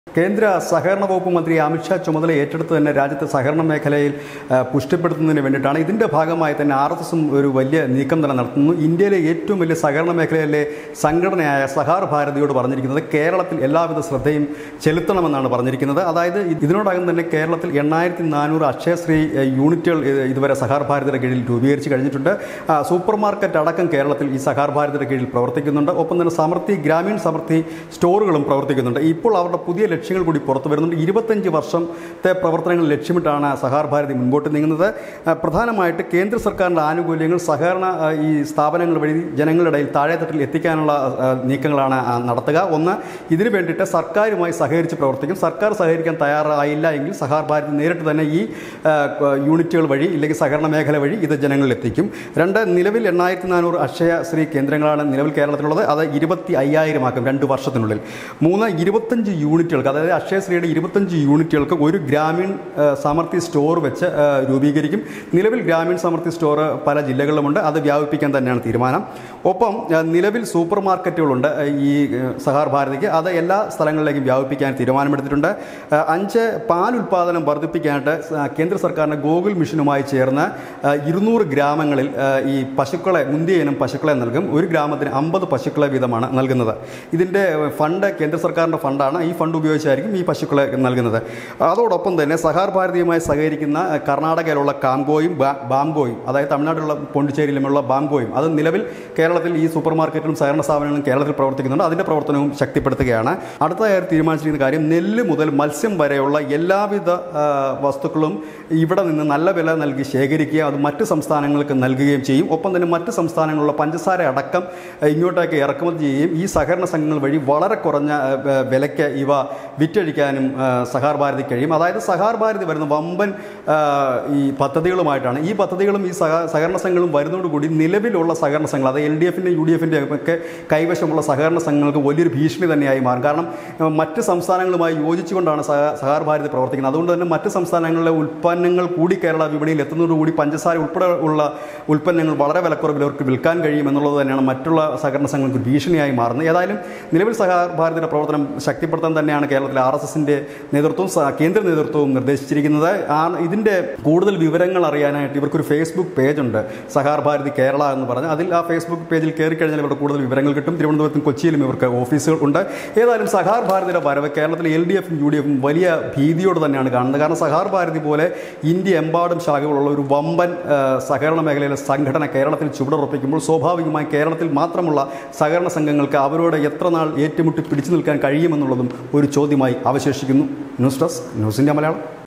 കേന്ദ്ര സഹകരണ വകുപ്പ് മന്ത്രി അമിത്ഷാ ചുമതല ഏറ്റെടുത്ത് തന്നെ രാജ്യത്തെ സഹകരണ മേഖലയിൽ ആ, പുഷ്ടിപ്പെടുത്തുന്നതിന് വേണ്ടിയിട്ടാണ് ഇതിൻ്റെ ഭാഗമായി തന്നെ ആർ എസ് എസും ഒരു വലിയ നീക്കം തന്നെ നടത്തുന്നു ഇന്ത്യയിലെ ഏറ്റവും വലിയ സഹകരണ മേഖലയിലെ സംഘടനയായ സഹാർ ഭാരതിയോട് പറഞ്ഞിരിക്കുന്നത് കേരളത്തിൽ എല്ലാവിധ ശ്രദ്ധയും ചെലുത്തണമെന്നാണ് പറഞ്ഞിരിക്കുന്നത് അതായത് ഇതിനോടകം തന്നെ കേരളത്തിൽ എണ്ണായിരത്തി നാനൂറ് അക്ഷയശ്രീ ഏ, യൂണിറ്റുകൾ ഇത് ഇതുവരെ സഹാർ ഭാരതിയുടെ കീഴിൽ രൂപീകരിച്ച് കഴിഞ്ഞിട്ടുണ്ട് ആ, സൂപ്പർ മാർക്കറ്റ് അടക്കം കേരളത്തിൽ ഈ സഹാർ ഭാരതിയുടെ കീഴിൽ പ്രവർത്തിക്കുന്നുണ്ട് ഒപ്പം തന്നെ സമൃദ്ധി ഗ്രാമീൺ സമൃദ്ധി സ്റ്റോറുകളും പ്രവർത്തിക്കുന്നുണ്ട് ഇപ്പോൾ അവരുടെ പുതിയ ലക്ഷ്യങ്ങൾ കൂടി പുറത്തു വരുന്നുണ്ട് ഇരുപത്തഞ്ച് വർഷത്തെ പ്രവർത്തനങ്ങൾ ലക്ഷ്യമിട്ടാണ് സഹാർ ഭാരതി മുൻപോട്ട് നീങ്ങുന്നത് ആ, പ്രധാനമായിട്ട് കേന്ദ്ര സർക്കാരിൻ്റെ ആനുകൂല്യങ്ങൾ സഹകരണ ആ, ഈ സ്ഥാപനങ്ങൾ വഴി ജനങ്ങളുടെ ഇടയിൽ താഴെത്തട്ടിൽ എത്തിക്കാനുള്ള ആ, നീക്കങ്ങളാണ് ആ, നടത്തുക ഒന്ന് ഇതിനു വേണ്ടിയിട്ട് സർക്കാരുമായി സഹകരിച്ച് പ്രവർത്തിക്കും സർക്കാർ സഹകരിക്കാൻ തയ്യാറായില്ല എങ്കിൽ സഹാർ ഭാരതി നേരിട്ട് തന്നെ ഈ ആ, യൂണിറ്റുകൾ വഴി ഇല്ലെങ്കിൽ സഹകരണ മേഖല വഴി ഇത് ജനങ്ങളിൽ എത്തിക്കും രണ്ട് നിലവിൽ എണ്ണായിരത്തി നാനൂറ് അക്ഷയ ശ്രീ കേന്ദ്രങ്ങളാണ് നിലവിൽ കേരളത്തിലുള്ളത് അത് ഇരുപത്തി അയ്യായിരമാക്കും രണ്ട് വർഷത്തിനുള്ളിൽ മൂന്ന് ഇരുപത്തഞ്ച് യൂണിറ്റുകൾക്ക് അതായത് അക്ഷയശ്രീയുടെ ഇരുപത്തഞ്ച് യൂണിറ്റുകൾക്ക് ഒരു ഗ്രാമീൺ ആ, സമൃദ്ധി സ്റ്റോർ വെച്ച് ആ, രൂപീകരിക്കും നിലവിൽ ഗ്രാമീൺ സമൃദ്ധി സ്റ്റോർ പല ജില്ലകളിലുമുണ്ട് അത് വ്യാപിപ്പിക്കാൻ തന്നെയാണ് തീരുമാനം ഒപ്പം ആ, നിലവിൽ സൂപ്പർ മാർക്കറ്റുകളുണ്ട് ആ, ഈ ആ, സഹാർ ഭാരതിക്ക് അത് എല്ലാ സ്ഥലങ്ങളിലേക്കും വ്യാപിപ്പിക്കാൻ തീരുമാനമെടുത്തിട്ടുണ്ട് ആ, അഞ്ച് പാൽ ഉൽപ്പാദനം വർദ്ധിപ്പിക്കാനായിട്ട് സ- കേന്ദ്ര സർക്കാരിൻ്റെ ഗോകുൽ മിഷനുമായി ചേർന്ന് ആ, ഇരുന്നൂറ് ഗ്രാമങ്ങളിൽ ആ, ഈ പശുക്കളെ മുന്തിയ ഇനം പശുക്കളെ നൽകും ഒരു ഗ്രാമത്തിന് അമ്പത് പശുക്കളെ വീതമാണ് നൽകുന്നത് ഇതിൻ്റെ ഫണ്ട് കേന്ദ്ര സർക്കാരിൻ്റെ ഫണ്ടാണ് ഈ ഫണ്ട് ഉപയോഗിച്ചായിരിക്കും ഈ പശുക്കളെ നൽകുന്നത് അതോടൊപ്പം തന്നെ സഹാർ ഭാരതിയുമായി സഹകരിക്കുന്ന ആ, കർണാടകയിലുള്ള കാംഗോയും ബാ- ബാംഗോയും അതായത് തമിഴ്നാട്ടിലുള്ള പോണ്ടിച്ചേരിയിലുമുള്ള ബാംഗോയും അത് നിലവിൽ കേരളത്തിൽ ഈ സൂപ്പർ മാർക്കറ്റിലും സഹകരണ സ്ഥാപനങ്ങളും കേരളത്തിൽ പ്രവർത്തിക്കുന്നുണ്ട് അതിൻ്റെ പ്രവർത്തനവും ശക്തിപ്പെടുത്തുകയാണ് അടുത്തതായി തീരുമാനിച്ചിരിക്കുന്ന കാര്യം നെല്ല് മുതൽ മത്സ്യം വരെയുള്ള എല്ലാവിധ ആ, വസ്തുക്കളും ഇവിടെ നിന്ന് നല്ല വില നൽകി ശേഖരിക്കുകയും അത് മറ്റ് സംസ്ഥാനങ്ങൾക്ക് നൽകുകയും ചെയ്യും ഒപ്പം തന്നെ മറ്റ് സംസ്ഥാനങ്ങളിലുള്ള പഞ്ചസാര അടക്കം ആ, ഇങ്ങോട്ടേക്ക് ഇറക്കുമതി ചെയ്യുകയും ഈ സഹകരണ സംഘങ്ങൾ വഴി വളരെ കുറഞ്ഞ ആ, ആ, വിലയ്ക്ക് ഇവ വിറ്റഴിക്കാനും ആ, സഹാർ ഭാരതി കഴിയും അതായത് സഹാർ ഭാരതി വരുന്ന വമ്പൻ ആ, ഈ പദ്ധതികളുമായിട്ടാണ് ഈ പദ്ധതികളും ഈ സഹ സഹകരണ സംഘങ്ങളും വരുന്നതോടുകൂടി നിലവിലുള്ള സഹകരണ സംഘങ്ങൾ അതായത് എൽ ഡി എഫിൻ്റെ യു ഡി എഫിൻ്റെ ഒക്കെ കൈവശമുള്ള സഹകരണ സംഘങ്ങൾക്ക് വലിയൊരു ഭീഷണി തന്നെയായി മാറും കാരണം ആ, മറ്റ് സംസ്ഥാനങ്ങളുമായി യോജിച്ചുകൊണ്ടാണ് സഹ സഹാർ ഭാരതി പ്രവർത്തിക്കുന്നത് അതുകൊണ്ട് തന്നെ മറ്റ് സംസ്ഥാനങ്ങളിലെ ഉൽപ്പന്നങ്ങൾ കൂടി കേരള വിപണിയിൽ എത്തുന്നതോടുകൂടി പഞ്ചസാര ഉൾപ്പെടെ ഉള്ള ഉൽപ്പന്നങ്ങൾ വളരെ വിലക്കുറവിൽ അവർക്ക് വിൽക്കാൻ കഴിയും എന്നുള്ളത് തന്നെയാണ് മറ്റുള്ള സഹകരണ സംഘങ്ങൾക്ക് ഒരു ഭീഷണിയായി മാറുന്നത് ഏതായാലും നിലവിൽ സഹകാർ ഭാരതിയുടെ പ്രവർത്തനം ശക്തിപ്പെടുത്താൻ തന്നെയാണ് കേരളത്തിലെ ആർ എസ് എസിൻ്റെ നേതൃത്വവും സ- കേന്ദ്ര നേതൃത്വവും നിർദ്ദേശിച്ചിരിക്കുന്നത് ആ ഇതിൻ്റെ കൂടുതൽ വിവരങ്ങൾ അറിയാനായിട്ട് ഇവർക്കൊരു ഫേസ്ബുക്ക് പേജുണ്ട് സഹാർ ഭാരതി കേരള എന്ന് പറഞ്ഞ് അതിൽ ആ ഫേസ്ബുക്ക് പേജിൽ കയറി കഴിഞ്ഞാൽ ഇവരുടെ കൂടുതൽ വിവരങ്ങൾ കിട്ടും തിരുവനന്തപുരത്തും കൊച്ചിയിലും ഇവർക്ക് ഓഫീസുകൾ ഉണ്ട് ഏതായാലും സഹാർ ഭാരതിയുടെ വരവ് കേരളത്തിലെ എൽ ഡി എഫും യു ഡി എഫും വലിയ ഭീതിയോട് തന്നെയാണ് കാണുന്നത് കാരണം സഹാർ ഭാരതി പോലെ ഇന്ത്യ എമ്പാടും ശാഖകളുള്ള ഒരു വമ്പൻ ആ, സഹകരണ മേഖലയിലെ സംഘടന കേരളത്തിൽ ചുവടുറപ്പിക്കുമ്പോൾ സ്വാഭാവികമായി കേരളത്തിൽ മാത്രമുള്ള സഹകരണ സംഘങ്ങൾക്ക് അവരോട് എത്ര നാൾ ഏറ്റുമുട്ടി പിടിച്ചു നിൽക്കാൻ കഴിയുമെന്നുള്ളതും ഒരു ചോദ്യമായി അവശേഷിക്കുന്നു news desk news India Malayalam